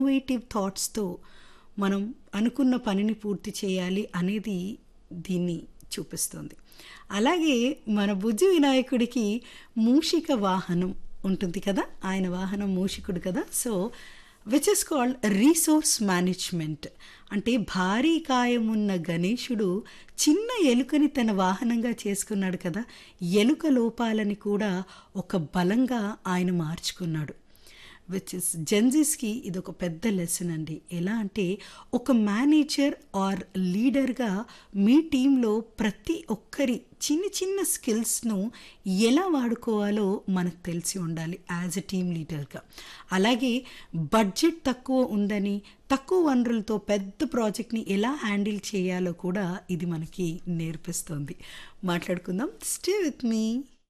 innovative థాట్స్తో మనం అనుకున్న పనిని పూర్తి చేయాలి అనేది దీన్ని చూపిస్తుంది అలాగే మన బుజ్జి వినాయకుడికి మూషిక వాహనం ఉంటుంది కదా ఆయన వాహనం మూషికుడు కదా so which is called resource management అంటే భారీ కాయమున్న గణేశుడు చిన్న ఎలుకని తన వాహనంగా చేసుకున్నాడు కదా ఎలుక లోపాలని కూడా ఒక బలంగా ఆయన మార్చుకున్నాడు విచ్ ఇస్ జెన్జీస్కి ఇది ఒక పెద్ద లెసన్ అండి ఎలా అంటే ఒక మేనేజర్ ఆర్ లీడర్గా మీ టీంలో ప్రతి ఒక్కరి చిన్న చిన్న స్కిల్స్ను ఎలా వాడుకోవాలో మనకు తెలిసి ఉండాలి యాజ్ ఎ టీమ్ లీడర్గా అలాగే బడ్జెట్ తక్కువ ఉందని తక్కువ వనరులతో పెద్ద ప్రాజెక్ట్ని ఎలా హ్యాండిల్ చేయాలో కూడా ఇది మనకి నేర్పిస్తుంది మాట్లాడుకుందాం స్టే విత్ మీ